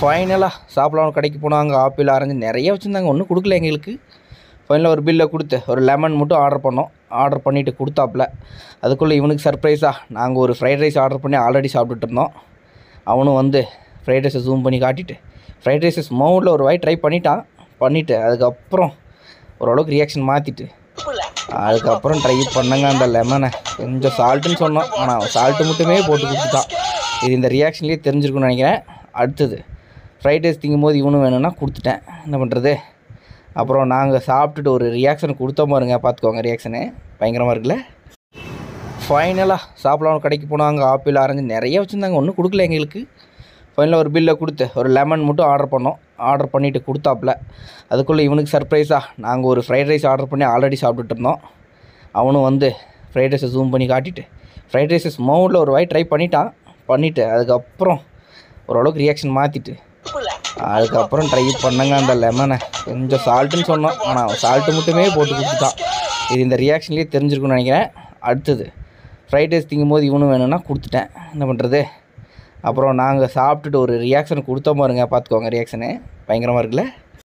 ஃபைனலாக சாப்பிடலாம் கடைக்கு போனால் அங்கே ஆப்பிள் ஆரஞ்சு நிறைய வச்சுருந்தாங்க ஒன்றும் கொடுக்கல எங்களுக்கு ஃபைனலாக ஒரு பில்லை கொடுத்து ஒரு லெமன் மட்டும் ஆர்டர் பண்ணோம் ஆர்டர் பண்ணிவிட்டு கொடுத்தாப்புல அதுக்குள்ளே இவனுக்கு சர்ப்ரைஸாக நாங்கள் ஒரு ஃப்ரைட் ரைஸ் ஆர்டர் பண்ணி ஆல்ரெடி சாப்பிட்டுட்டு இருந்தோம் அவனும் வந்து ஃப்ரைட் ரைஸை ஜூம் பண்ணி காட்டிட்டு ஃப்ரைட் ரைஸஸ் மவுண்டில் ஒரு வாய் ட்ரை பண்ணிட்டான் பண்ணிவிட்டு அதுக்கப்புறம் ஓரளவுக்கு ரியாக்ஷன் மாற்றிட்டு அதுக்கப்புறம் ட்ரை பண்ணங்க அந்த லெமனை கொஞ்சம் சால்ட்டுன்னு சொன்னோம் ஆனால் சால்ட்டு மட்டுமே போட்டு கொடுத்துட்டான் இது இந்த ரியாக்ஷன்லேயே தெரிஞ்சிருக்கும்னு நினைக்கிறேன் அடுத்தது ஃப்ரைட் ரைஸ் திங்கும்போது இவனும் வேணும்னா கொடுத்துட்டேன் என்ன பண்ணுறது அப்புறம் நாங்கள் சாப்பிட்டுட்டு ஒரு ரியாக்ஷன் கொடுத்தோம் பாருங்க பார்த்துக்கோங்க ரியாக்ஷனு பயங்கரமாக இருக்குல்ல ஃபைனலாக சாப்பிடலாம் கடைக்கு போனால் அங்கே ஆப்பிள் ஆரஞ்சு நிறைய வச்சுருந்தாங்க ஒன்றும் கொடுக்கல எங்களுக்கு ஃபைனலாக ஒரு பில்லை கொடுத்து ஒரு லெமன் மட்டும் ஆர்டர் பண்ணோம் ஆர்டர் பண்ணிவிட்டு கொடுத்தாப்புல அதுக்குள்ளே இவனுக்கு சர்ப்ரைஸாக நாங்கள் ஒரு ஃப்ரைட் ரைஸ் ஆர்டர் பண்ணி ஆல்ரெடி சாப்பிட்டுட்டு இருந்தோம் அவனும் வந்து ஃப்ரைட் ரைஸை ஜூம் பண்ணி காட்டிட்டு ஃப்ரைட் ரைஸஸ் மவுண்டில் ஒரு வாய் ட்ரை பண்ணிட்டான் பண்ணிவிட்டு அதுக்கப்புறம் ஓரளவுக்கு ரியாக்ஷன் மாற்றிட்டு அதுக்கப்புறம் ட்ரை பண்ணங்க அந்த லெமனை கொஞ்சம் சால்ட்டுன்னு சொன்னோம் ஆனால் சால்ட்டு மட்டுமே போட்டு கொடுத்துட்டான் இது இந்த ரியாக்ஷன்லேயே தெரிஞ்சிருக்கும்னு நினைக்கிறேன் அடுத்தது ஃப்ரைட் ரைஸ் திங்கும்போது இவனும் வேணும்னா கொடுத்துட்டேன் என்ன பண்ணுறது அப்புறம் நாங்கள் சாப்பிட்டுட்டு ஒரு ரியாக்ஷன் கொடுத்தோம் பாருங்க பார்த்துக்கோங்க ரியாக்ஷனு பயங்கரமாக இருக்குல்ல